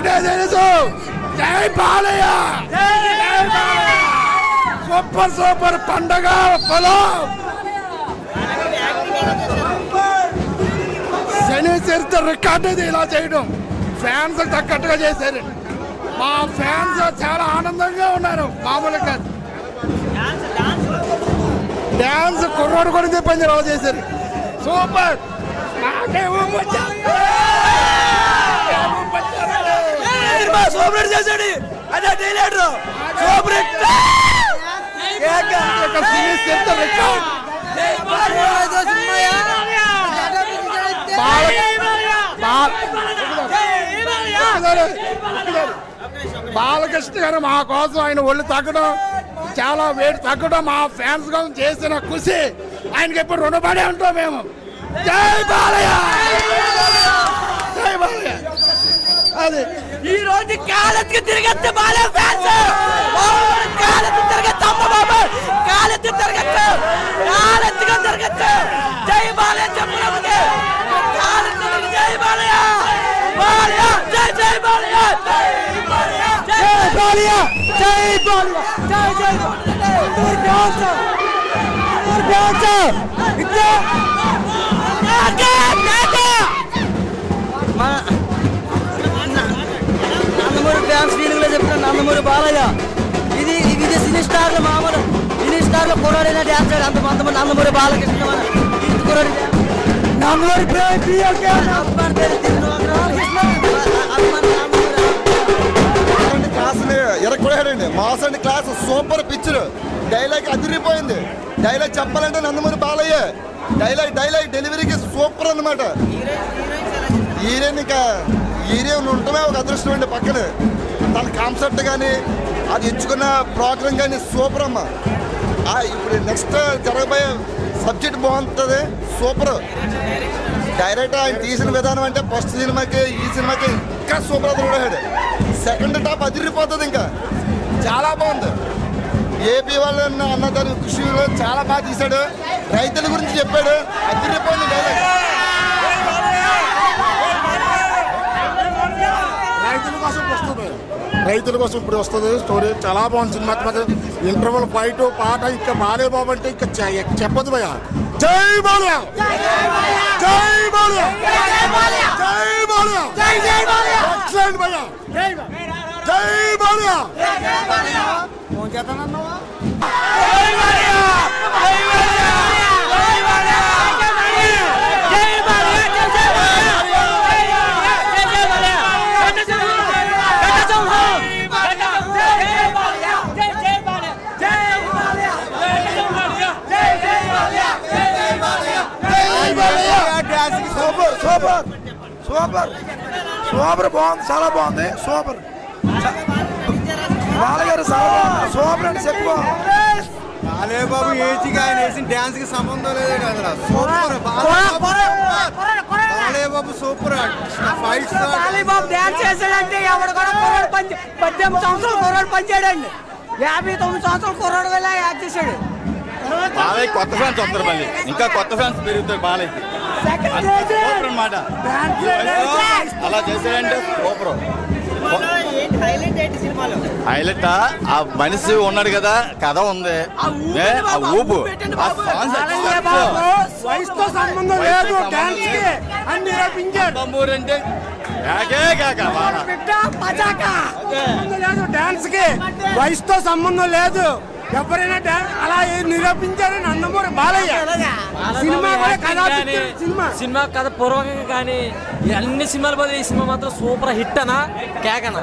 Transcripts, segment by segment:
ఒకటే తెలుసు జై బాలయ్య జై బాలయ్య సూపర్ సూపర్ పండగ పొలం శని చరిత్ర రికార్డు ఇది ఇలా చేయడం ఫ్యాన్స్ తగ్గట్టుగా చేశారు మా ఫ్యాన్స్ చాలా ఆనందంగా ఉన్నారు మామూలుగా కాదు డ్యాన్స్ కుర్రోడు కూడా చెప్పండి ఇలా చేశారు సూపర్ నాకేమో సూపర్ చేశాడు అదే డైలాడు సూపర్ శని చరిత్ర రికార్డ్ బాలకృష్ణ గారు మా కోసం ఆయన ఒళ్ళు తగ్గడం చాలా వేడి తగ్గడం మా ఫ్యాన్స్ కోసం చేసిన కృషి ఆయనకి ఎప్పుడు రుణపడే ఉంటాం మేము జై బాలయ్య జై బాలయ్య అది ఈ రోజు కాలెత్తుకు తిరగచ్చు బాలే ఫ్యాన్స్ కాలెత్తు తిరగచ్చు అమ్మ బాబా కాలెత్తు తిరగచ్చు కాలెత్తుగా తిరగచ్చు జై బాలయ్య చెప్పలేకపోతే కాలెత్తు తిరిగి జై బాలయ్య బాలయ్య జై జై బాలయ్య జై బాలయ్య జై బాలయ్య జై జై అందరూ డాన్స్ అందరూ డాన్స్ ఇచ్చే నాకే నాకే మన నందమూరి ఫ్యాన్స్ ఫీలింగ్ లో చెప్తున్నా నందమూరి బాలయ్య ఇది ఇది సినీ స్టార్ లో మామూలు సినీ స్టార్ లో కుర్రాడైనా డ్యాన్స్ ఆడు అంత మంది నందమూరి బాలకృష్ణ మన ఇంటి కుర్రాడు నందమూరి క్లాసులు ఇరక్కుడాడండి mass and class super picture dialogue అదిరిపోయింది డైలాగ్ చెప్పాలంటే నందమూరి బాలయ్య డైలాగ్ డైలాగ్ డెలివరీకి సూపర్ అన్నమాట హీరోయిన్ ఇంకా హీరోయిన్ ఉండటమే ఒక అదృష్టం అండి పక్కన తన కాన్సెప్ట్ కానీ అది ఎంచుకున్న ప్రోగ్రామ్ కానీ సూపర్ అమ్మ ఆ, ఇప్పుడు నెక్స్ట్ జరగబోయే సబ్జెక్ట్ బాగుంటుంది సూపర్ డైరెక్ట్ ఆయన తీసిన విధానం అంటే ఫస్ట్ సినిమాకి ఈ సినిమాకి ఇంకా సూపర్ అదృడాడు సెకండ్ టాప్ అదిరిపోతుంది ఇంకా చాలా బాగుంది ఏపీ వాళ్ళు అన్న దాని కృషిలో చాలా బాగా తీశాడు రైతుల గురించి చెప్పాడు అదిరిపోయింది డైలాగ్ రైతుల కోసం వస్తుంది రైతుల కోసం ఇప్పుడు వస్తుంది స్టోరీ చాలా బాగుంది సినిమా మాత్రం ఇంటర్వల్ ఫైట్ పాట ఇంకా బాలే బాబు అంటే ఇంకా చె- చెప్పదు భయ జై బాలయ్య జై బాలయ్య జై బాలయ్య ఎక్సలెంట్ భయ జై Balayya super super super super బాగుంది చాలా బాగుంది సూపర్ బాలగారు చాలా బాగుంది సూపర్ అని చెప్పు బాలే బాబు ఏజ్కి ఆయన వేసిన డాన్స్ కి సంబంధం లేదు కదా సూపర్ బాలే బాబు సూపర్ ఫైట్స్ బాలీబాబు డ్యాన్స్ చేశాడంటే ఎవడు కూడా కుర్రాడు పని పద్దెనిమిది సంవత్సరాలు కుర్రాడు పనిచేయడండి యాభై తొమ్మిది సంవత్సరాలు కుర్రాడు వెళ్ళా యాక్ట్ చేశాడు బాలయ్య కొత్త ఫ్యాన్స్ వస్తారు మళ్ళీ ఇంకా కొత్త ఫ్యాన్స్ పెరుగుతారు బాలయ్యకి సూపర్ అన్నమాట అలా చేసాడంటే సూపర్ హైలైట్ ఆ మనిషి ఉన్నాడు కదా కథ ఉంది ఏ, ఆ ఊపు ఆ songs వయసుతో సంబంధం లేదు డాన్స్ కి అని నిరూపించాడు బంబూరు అంటే కాకే కాక బాల సంబంధం లేదు డాన్స్ కి వయసుతో సంబంధం లేదు ఎవరైనా డాన్స్ అలా ఏ- నిరూపించారు నందమూరి బాలయ్య సినిమా కూడా కథా చిత్రం సినిమా సినిమా కథ పూర్వకంగా కానీ ఈ అన్ని సినిమాలు బదులు ఈ సినిమా మాత్రం సూపర్ హిట్ అనా కేకనా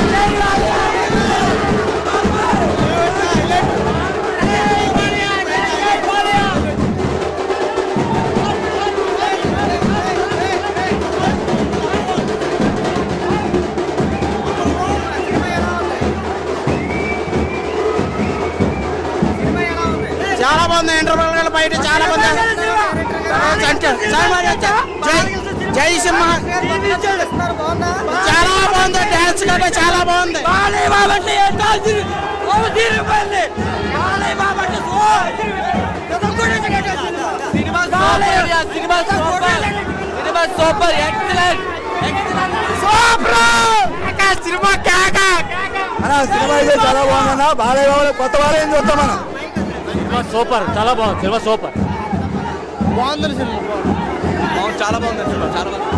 Yeah. బాగుంది ఇంటర్వల్ బయట చాలా బాగుంది జై జై సింహ చాలా బాగుంది డాన్స్ గట్రా చాలా బాగుంది cinema super cinema super excellent cinema కేక సినిమా అయితే చాలా బాగుందన్న బాలయ్య బాబు కొత్త బాలయ్య చూస్తాం మనం సినిమా సూపర్ చాలా బాగుంది సినిమా సూపర్ బాగుంది సినిమా చాలా బాగుంది సినిమా చాలా బాగుంది